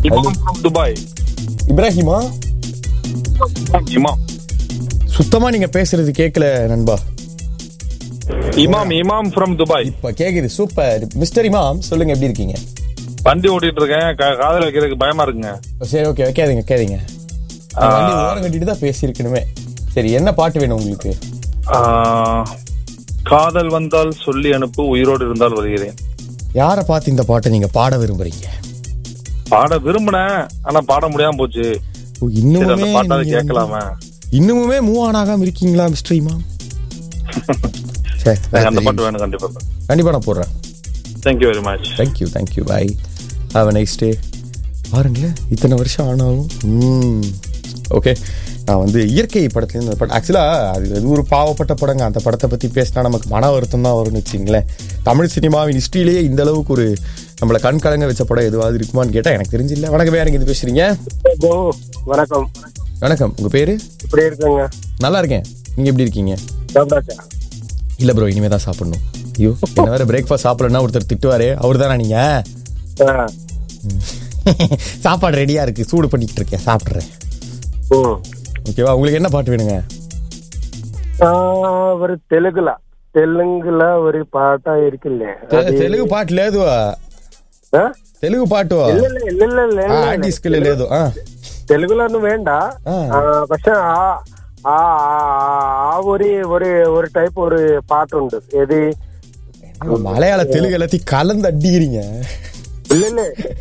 இமாம் from Dubai இப்ராஹிமா இமாம் சுத்தமா நீங்க பேசுறது கேட்கல நண்பா இமாம் இமாம் ஃப்ரம் துபாய் இப்ப கேக்குது சூப்பர் மிஸ்டர் இமாம் சொல்லுங்க எப்படி இருக்கீங்க வண்டி ஓட்டிட்டு இருக்கேன் கா- காதுல வைக்கிறதுக்கு பயமா இருக்குங்க சரி ஓகே வைக்காதீங்க வைக்காதீங்க ஆ. வண்டி ஓரம் கட்டிட்டு தான் பேசியிருக்கணுமே சரி என்ன பாட்டு வேணும் உங்களுக்கு ஆ, காதல் வந்தால் சொல்லி அனுப்பு உயிரோடு இருந்தால் வருகிறேன் யாரை பார்த்து இந்த பாட்டை நீங்க பாட விரும்புறீங்க பாட விரும்பினேன் ஆனா பாட முடியாம போச்சு ஓ, சரி இன்னுமுமே அந்த பாட்டாவது நீங்க வந்து- கேட்கலாமே இன்னுமுமே மூவ் ஆன் ஆகாம இருக்கீங்களா மிஸ்டர் இமாம் சரி எனக்கு அந்த பாட்டு வேணும் கண்டிப்பா கண்டிப்பா நான் போடுறேன் thank you very much thank you thank you bye have a nice day பாருங்களேன் இத்தனை வருஷம் ஆனாலும் ஓகே நான் வந்து இயற்கை படத்துலேருந்து அந்த படம் ஆக்சுவலாக அது அது ஒரு பாவப்பட்ட படங்க அந்த படத்தை பற்றி பேசினா நமக்கு மன வருத்தம் தான் வரும்னு வச்சிங்களேன் தமிழ் சினிமாவின் ஹிஸ்ட்ரியிலேயே இந்த அளவுக்கு ஒரு நம்மளை கண் கலங்க வச்ச படம் எதுவாவது இருக்குமான்னு கேட்டால் எனக்கு தெரிஞ்சு இல்லை வணக்கம் வேற இது பேசுறீங்க ஓ வணக்கம் வணக்கம் உங்கள் பேர் இப்படி இருக்குங்க நல்லா இருக்கேன் நீங்கள் எப்படி இருக்கீங்க சாப்பிடாச்சா இல்லை ப்ரோ இனிமே தான் சாப்பிடணும் ஐயோ என்ன வேறு பிரேக்ஃபாஸ்ட் சாப்பிடலன்னா ஒருத்தர் திட்டுவாரு அவர் தானே நீங்கள் ஆ. சாப்பாடு ரெடியாக இருக்குது சூடு பண்ணிக்கிட்டு இருக்கேன் சாப்பிட்றேன் ம். ஓகேவா உங்களுக்கு என்ன பாட்டு வேணுங்க ஆ, ஒரு தெலுங்குல தெலுங்குல ஒரு பாட்டா இருக்குல்ல తె- తెలుగు పాట లేదు ఆ? తెలుగు పాట இல்ல இல்ல இல்ல இல்ல இல்ல, இல்ல, இல்ல. ఆర్టిస్ట్ లేదు ఆ. തെലുగుലൊന്നും വേണ്ട ആ. ആ, പക്ഷെ ആ ആ ആ- ആ ഒരു ഒരു ഒരു ടൈപ്പ് ഒരു പാട്ടുണ്ട് ഏത് மலையாள தெலுங்கு எல்லாத்தையும் கலந்து அடிக்கிறீங்க இல்ல இல்ல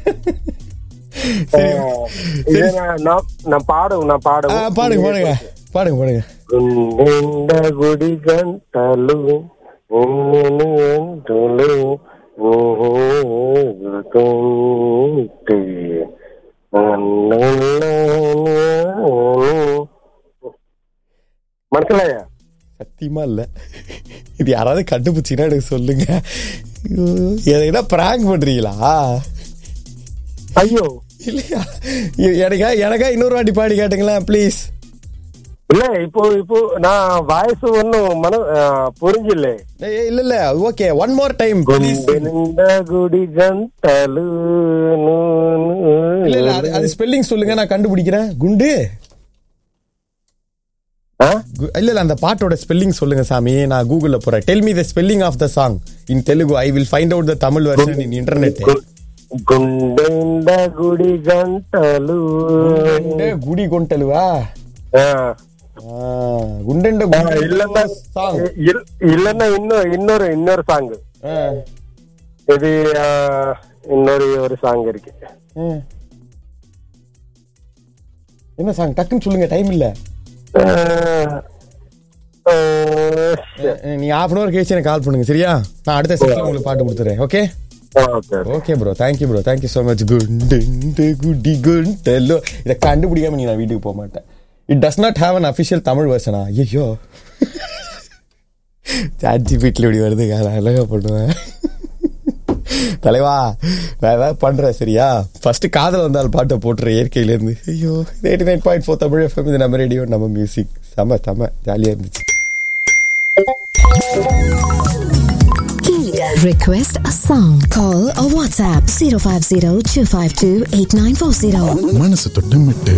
சரி இது நான் நான்- நான் பாடும் நான் ஆ, பாடும் பாடுங்க பாடுங்க பாடுங்க பாடுங்க గుండెండ గుడి గంటలు నిన్ను ఎంటులు ఊగుతుంటే మనసులయ్యా சத்தியமா இல்ல இது யாராவது கண்டுபிடிச்சிங்கன்னா எனக்கு சொல்லுங்க ஐயோ, எதைனா பிராங்க் பண்றீங்களா ஐயோ இல்லையா எ- எனக்கா எனக்கா இன்னொரு வாட்டி பாடி கேட்டுங்களேன் ப்ளீஸ் இல்ல இப்போ இப்போ நான் வாய்ஸ் ஒன்னும் மன புரிஞ்சில்ல இல்ல இல்ல okay one more time please గుండెండ గుడి గంటలు இல்ல இல்ல அது அது ஸ்பெல்லிங் சொல்லுங்க நான் கண்டுபிடிக்கிறேன் குண்டு ஆ? கு- இல்ல இல்ல அந்த பாட்டோட ஸ்பெல்லிங் சொல்லுங்க சாமி நான் கூகுள்ல போறேன் tell me the spelling of the song in Telugu I will find out the Tamil version in internet గుండెండ గుడి గంటలు குடி கொண்டலுவா ఆ. குண்டெண்ட ஆ, இல்லன்னா சாங் இல்- இல்லன்னா இன்னொரு இன்னொரு இன்னொரு சாங் இது ஆ, இன்னொரு ஒரு சாங் இருக்கு என்ன சாங் டக்குன்னு சொல்லுங்க டைம் இல்ல ஆ, ஆ, அஹ், நீங்க ஹாஃப் அன் அவர் கழிச்சு எனக்கு கால் பண்ணுங்க சரியா நான் அடுத்த செஷன்ல உங்களுக்கு பாட்டு கொடுத்துறேன் okay okay okay bro thank you bro thank you so much குண்டு குடி குண்டெல்லோ இதை கண்டுபிடிக்காம நீ நான் வீட்டுக்கு போக மாட்டேன் it does not have an official Tamil வெர்ஷனா ஐயோ சாட்சி வீட்டில் இப்படி வருது நான் அழகா பண்ணுவேன் தலைவா நான் ஏதாவது பண்றேன் சரியா ஃபர்ஸ்ட் காதல் வந்தால் பாட்டை போட்டுறேன் இயற்கையிலேருந்து ஐயோ eighty nine point four Tamil FM இது நம்ம ரேடியோ நம்ம மியூசிக் செம செம ஜாலியாக இருந்துச்சு Request a song. Call or WhatsApp 050 252 8940. மனசு தொட்டு மிட்டு